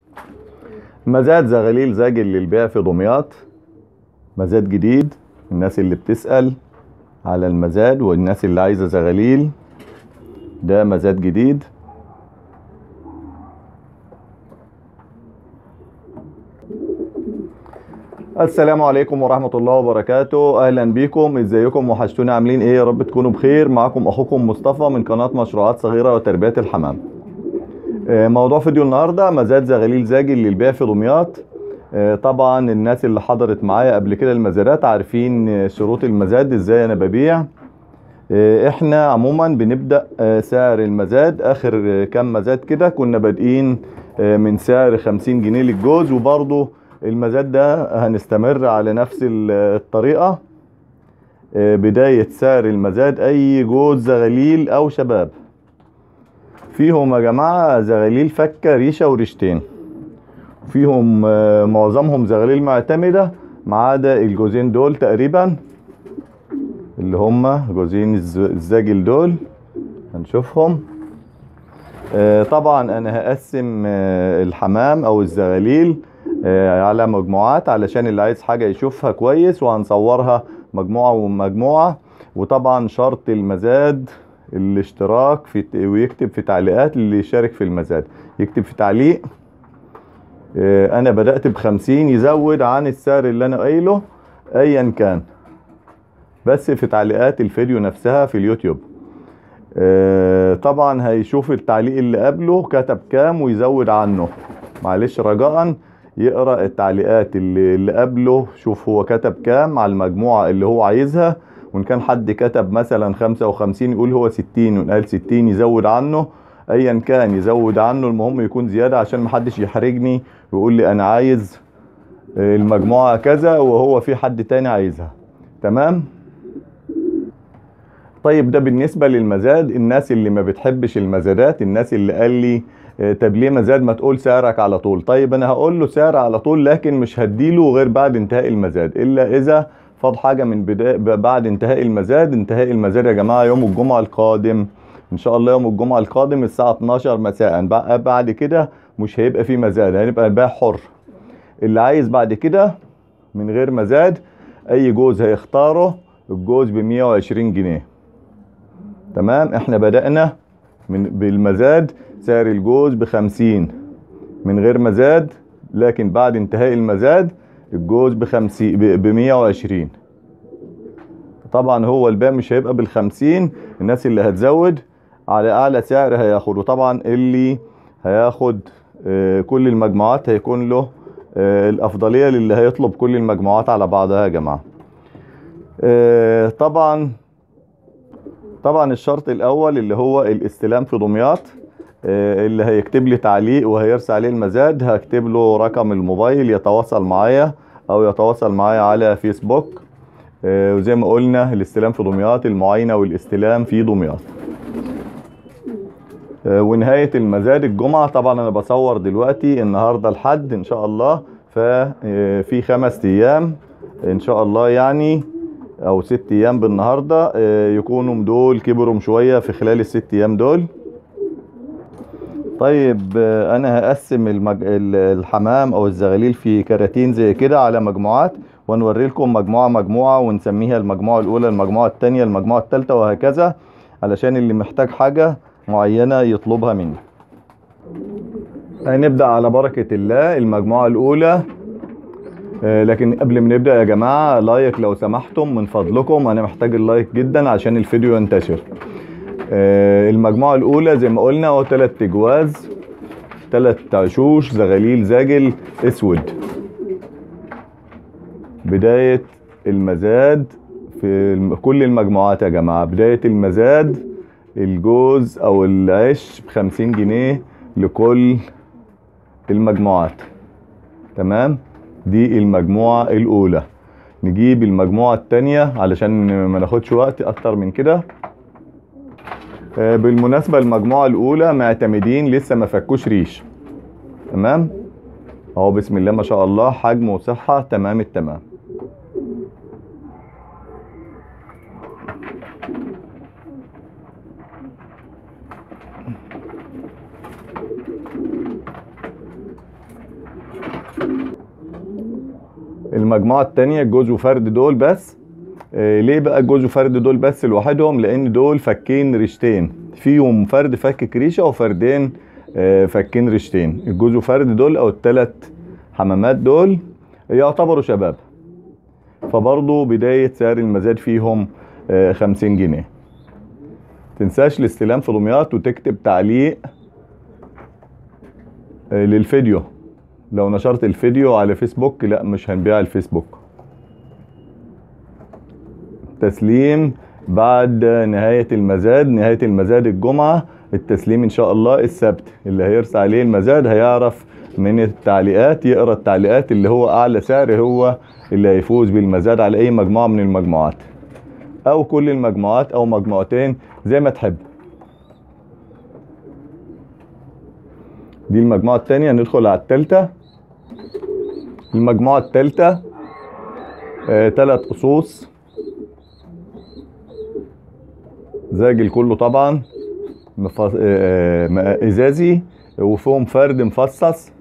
مزاد زغاليل زاجل للبيع في دمياط مزاد جديد الناس اللي بتسأل على المزاد والناس اللي عايزة زغاليل ده مزاد جديد السلام عليكم ورحمة الله وبركاته أهلا بيكم ازيكم وحشتونا عاملين ايه يا رب تكونوا بخير معكم أخوكم مصطفى من قناة مشروعات صغيرة وتربية الحمام آه، موضوع فيديو النهاردة مزاد زغاليل زاجل للبيع في دمياط آه، طبعا الناس اللي حضرت معايا قبل كده المزادات عارفين آه، شروط المزاد ازاي انا ببيع آه، احنا عموما بنبدأ آه، سعر المزاد اخر آه، كام مزاد كده كنا بادئين آه، من سعر 50 جنيه للجوز وبرضه المزاد ده هنستمر على نفس ال- الطريقة آه، بداية سعر المزاد اي جوز زغاليل او شباب فيهم يا جماعة زغاليل فكة ريشة وريشتين فيهم آه، معظمهم زغاليل معتمدة ما عدا الجوزين دول تقريبا اللي هما جوزين الز- الزاجل دول هنشوفهم آه، طبعا انا هقسم آه، الحمام او الزغاليل آه، على مجموعات علشان اللي عايز حاجة يشوفها كويس وهنصورها مجموعة ومجموعة وطبعا شرط المزاد الاشتراك في ويكتب في تعليقات اللي يشارك في المزاد يكتب في تعليق آه، انا بدأت بخمسين يزود عن السعر اللي انا قايله ايا كان بس في تعليقات الفيديو نفسها في اليوتيوب آه، طبعا هيشوف التعليق اللي قبله كتب كام ويزود عنه معلش رجاء يقرأ التعليقات اللي, اللي قبله شوف هو كتب كام على المجموعة اللي هو عايزها وان كان حد كتب مثلا 55 يقول هو 60 وان قال 60 يزود عنه ايا كان يزود عنه المهم يكون زيادة عشان محدش يحرجني ويقول لي انا عايز آه، المجموعة كذا وهو في حد تاني عايزها تمام طيب ده بالنسبة للمزاد الناس اللي ما بتحبش المزادات الناس اللي قال لي آه، طب ليه مزاد ما تقول سعرك على طول طيب انا هقول له سعر على طول لكن مش هديله غير بعد انتهاء المزاد الا اذا فاض حاجة من بداية بعد انتهاء المزاد انتهاء المزاد يا جماعة يوم الجمعة القادم ان شاء الله يوم الجمعة القادم الساعة 12 مساء بقى- بعد كده مش هيبقى في مزاد هيبقى البيع حر اللي عايز بعد كده من غير مزاد اي جوز هيختاره الجوز ب 120 جنيه تمام احنا بدأنا من بالمزاد سعر الجوز بخمسين من غير مزاد لكن بعد انتهاء المزاد الجوز بخمسين بمية وعشرين طبعا هو البيع مش هيبقى بالخمسين الناس اللي هتزود على اعلى سعر هياخد وطبعا اللي هياخد آه، كل المجموعات هيكون له آه، الافضلية للي هيطلب كل المجموعات على بعضها يا جماعة آه، طبعا طبعا الشرط الاول اللي هو الاستلام في دمياط آه، اللي هيكتب لي تعليق وهيرسل عليه المزاد هكتب له رقم الموبايل يتواصل معايا او يتواصل معايا على فيسبوك آه، وزي ما قلنا الاستلام في دمياط المعاينة والاستلام في دمياط آه، ونهاية المزاد الجمعة طبعا انا بصور دلوقتي النهاردة الحد ان شاء الله ففي خمس ايام ان شاء الله يعني او ست ايام بالنهارده آه، يكونوا دول كبروا شويه في خلال الست ايام دول طيب آه، انا هقسم المج... ال- الحمام او الزغاليل في كراتين زي كده على مجموعات ونوري لكم مجموعه مجموعه ونسميها المجموعه الاولى المجموعه الثانيه المجموعه الثالثه وهكذا علشان اللي محتاج حاجه معينه يطلبها مني هنبدا على بركه الله المجموعه الاولى آه، لكن قبل ما نبدأ يا جماعة لايك لو سمحتم من فضلكم أنا محتاج اللايك جدا عشان الفيديو ينتشر آه، المجموعة الأولى زي ما قلنا هو تلات تجواز تلات عشوش زغاليل زاجل أسود بداية المزاد في الم- كل المجموعات يا جماعة بداية المزاد الجوز أو العش بخمسين جنيه لكل المجموعات تمام دي المجموعة الأولى نجيب المجموعة التانية علشان ما ناخدش وقت أكتر من كده آه، بالمناسبة المجموعة الأولى معتمدين لسه ما فكوش ريش تمام أهو بسم الله ما شاء الله حجم وصحة تمام التمام المجموعة التانية الجوز وفرد دول بس آه، ليه بقى الجوز وفرد دول بس لوحدهم لان دول فكين ريشتين فيهم فرد فكك ريشة وفردين آه، فكين ريشتين الجوز وفرد دول او التلات حمامات دول يعتبروا شباب فبرضه بداية سعر المزاد فيهم آه، 50 جنيه تنساش الاستلام في دمياط وتكتب تعليق آه، للفيديو لو نشرت الفيديو على فيسبوك لا مش هنبيع الفيسبوك تسليم بعد نهاية المزاد نهاية المزاد الجمعة التسليم ان شاء الله السبت اللي هيرسى عليه المزاد هيعرف من التعليقات يقرا التعليقات اللي هو اعلى سعر هو اللي هيفوز بالمزاد على اي مجموعة من المجموعات او كل المجموعات او مجموعتين زي ما تحب دي المجموعة التانية ندخل على التالتة المجموعة التالتة آه، تلات قصوص زاجل كله طبعا مف... آه، آه، ازازي وفيهم فرد مفصص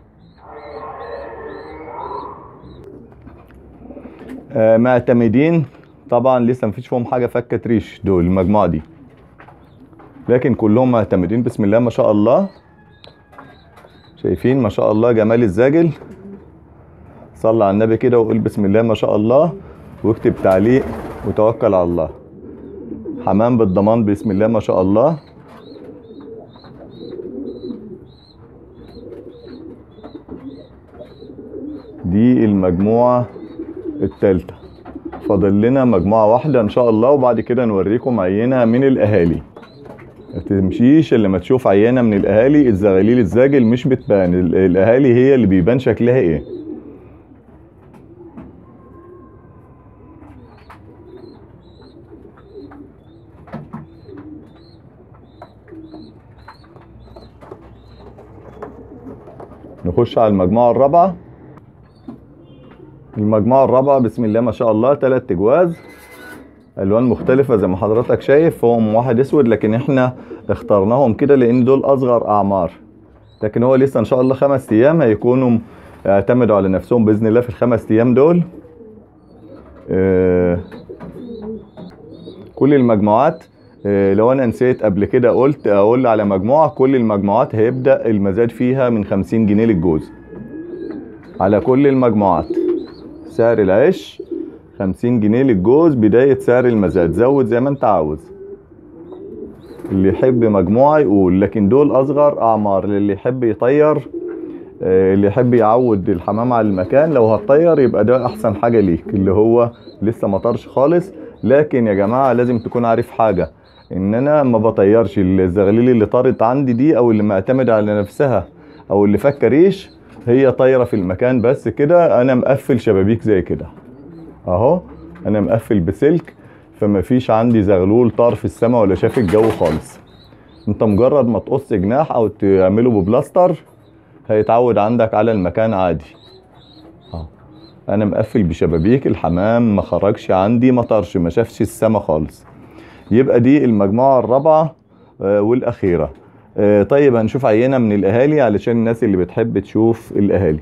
آه، معتمدين طبعا لسه مفيش فيهم حاجه فكت ريش دول المجموعه دي لكن كلهم معتمدين بسم الله ما شاء الله شايفين ما شاء الله جمال الزاجل صلى على النبي كده وقول بسم الله ما شاء الله واكتب تعليق وتوكل على الله حمام بالضمان بسم الله ما شاء الله دي المجموعة التالتة فاضل لنا مجموعة واحدة ان شاء الله وبعد كده نوريكم عينة من الاهالي ما تمشيش الا ما تشوف عينة من الاهالي الزغاليل الزاجل مش بتبان ال- الاهالي هي اللي بيبان شكلها ايه نخش على المجموعة الرابعة المجموعة الرابعة بسم الله ما شاء الله تلات تجواز الوان مختلفة زي ما حضرتك شايف هم واحد اسود لكن احنا اخترناهم كده لان دول اصغر اعمار لكن هو لسه ان شاء الله خمس ايام هيكونوا اعتمدوا على نفسهم باذن الله في الخمس ايام دول آه، كل المجموعات آه، لو انا نسيت قبل كده قلت اقول على مجموعة كل المجموعات هيبدأ المزاد فيها من 50 جنيه للجوز على كل المجموعات سعر العيش 50 جنيه للجوز بداية سعر المزاد زود زي ما انت عاوز اللي يحب مجموعة يقول لكن دول أصغر أعمار للي يحب يطير آه، اللي يحب يعود الحمام على المكان لو هتطير يبقى ده أحسن حاجة ليك اللي هو لسه ما طارش خالص لكن يا جماعة لازم تكون عارف حاجة إن أنا ما بطيرش الزغاليل اللي طارت عندي دي أو اللي معتمدة على نفسها أو اللي فك ريش هي طايرة في المكان بس كده أنا مقفل شبابيك زي كده اهو انا مقفل بسلك فما فيش عندي زغلول طار في السماء ولا شاف الجو خالص انت مجرد ما تقص جناح او تعمله ببلاستر هيتعود عندك على المكان عادي اهو انا مقفل بشبابيك الحمام ما خرجش عندي ما طارش ما شافش السما خالص يبقى دي المجموعة الرابعة آه، والاخيرة آه، طيب هنشوف عينة من الاهالي علشان الناس اللي بتحب تشوف الاهالي